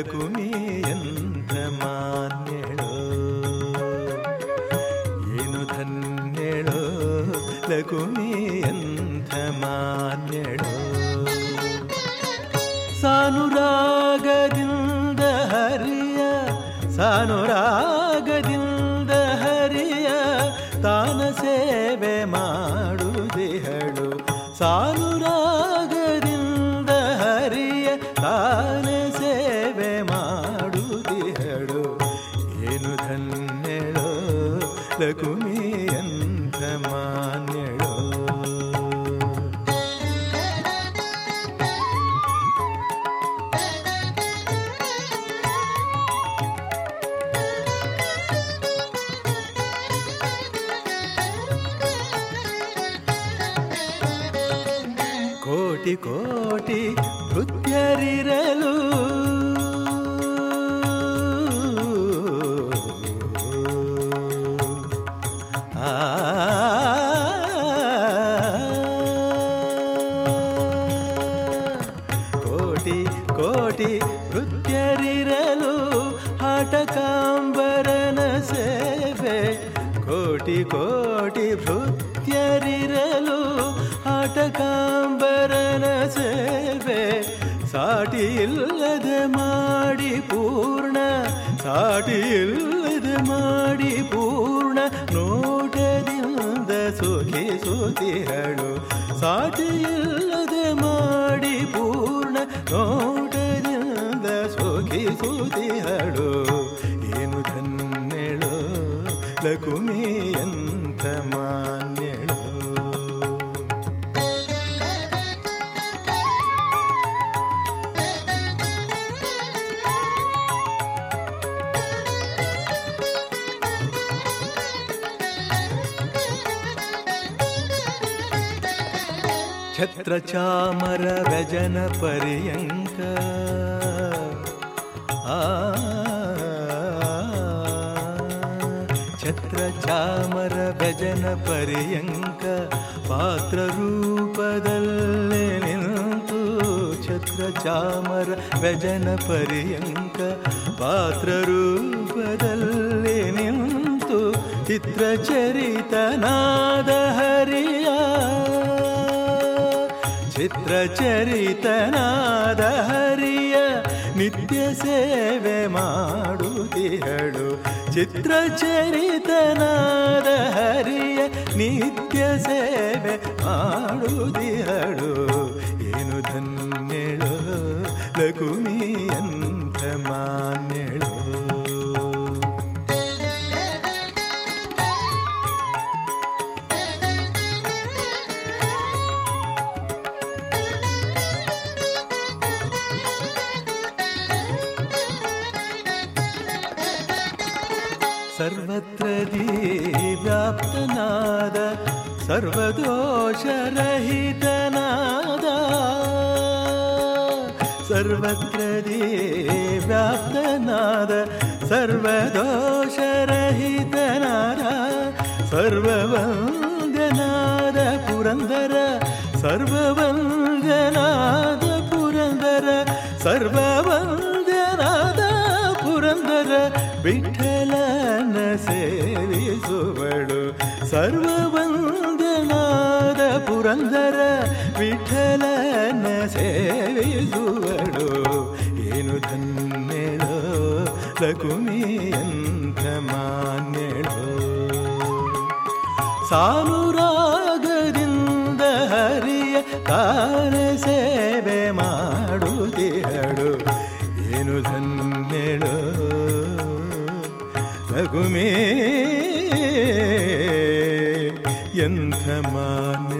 ಲಕುಮಿ ಎಂಥ ಮಾನ್ಯಳೋ ಏನು ಧನ್ಯಳೋ ಲಕುಮಿ ಎಂಥ ಮಾನ್ಯಳೋ ಸಾನುರಾಗದಿಂದ ಹರಿಯ ಸಾನುರಾಗದಿಂದ ಹರಿಯ ತಾನ ಸೇವೆ ಮಾಡುದಿಹಳು ಸಾನುರಾಗದಿಂದ ಹರಿಯ ತಾನ ಸೇವೆ ಮಾಡುದಿಹಳು ಏನು ಧನ್ಯಳೋ ಲಕುಮಿ ಎಂಥ ಮಾನ್ಯಳೋ ಕೋಟಿ ಕೋಟಿ ನೃತ್ಯರಿರಲು ಆ ಕೋಟಿ ಕೋಟಿ ನೃತ್ಯರಿರಲು ಹಠಕಾಂಬರನ ಸೇವೆ ಕೋಟಿ ಕೋಟಿ ನೃತ್ಯರಿರಲು ಹಠಕಾಂಬರನ ಸೇವೆ ಸಾಟಿ ಇಲ್ಲದೆ ಮಾಡಿ ಪೂರ್ಣ ಸಾಟಿ ಇಲ್ಲದೆ ಮಾಡಿ ಪೂರ್ಣ ನೋಟದಿಂದ ಸುಖಿಸುತ್ತಿಹಳು ಸಾಟಿ ಇಲ್ಲದೆ ಮಾಡಿ ಪೂರ್ಣ ನೋಟದಿಂದ ಸುಖಿಸುತ್ತಿಹಳು ಏನು ಧನ್ಯಳು ಲಕುಮಿ ಎಂಥ ಮಾನ್ಯಳು ಛತ್ರ ಚಾಮರ ವ್ಯಜನ ಪರ್ಯಂಕ ಆ ಛತ್ರ ಚಾಮರ ವ್ಯಜನ ಪರ್ಯಂಕ ಪಾತ್ರ ರೂಪದಲ್ಲೇ ನಿಂತು ಛತ್ರ ಚಾಮರ ವ್ಯಜನ ಪರ್ಯಂಕ ಪಾತ್ರ ರೂಪದಲ್ಲೇ ನಿಂತು ಚಿತ್ರಚರಿತನಾದ ಹರಿಯ ಚಿತ್ರಚರಿತನಾದ ಹರಿಯ ನಿತ್ಯ ಸೇವೆ ಮಾಡುತ್ತಿಹಳು ಚಿತ್ರಚರಿತನಾದ ಹರಿಯ ನಿತ್ಯ ಸೇವೆ ಮಾಡುತ್ತಿಹಳು ಏನು ಧನ್ಯಳು ಲಕುಮಿ ಅಂತ ಮಾನ್ಯಳು ಸರ್ವತ್ರ ವ್ಯಾಪ್ತನಾದ ಸರ್ವದೋಷರಹಿತನಾದ ಸರ್ವತ್ರ ವ್ಯಾಪ್ತನಾದ ಸರ್ವದೋಷರಹಿತನಾದ ಸರ್ವವಂದನಾದ ಪುರಂದರ ಸರ್ವವಂದನಾದ ಪುರಂದರ ಸರ್ವವಂದನಾದ ಪುರಂದರ ವಿಠಲನ ಸೇವಿಸುವಳು ಸರ್ವವಂದನಾದ ಪುರಂದರ ವಿಠಲನ ಸೇವಿಸುವಳು ಏನು ಧನ್ಯಳೋ ಲಕುಮಿ ಎಂಥ ಮಾನ್ಯಳೋ ಸಾನುರಾಗದಿಂದ ಹರಿಯ ತಾನ ಸೇವೆ ಮಾಡುತ್ತಿಹಳು ಏನು ಧನ್ಯಳು ಲಘುಮೇ ಎಂಥ ಮಾನ್ಯ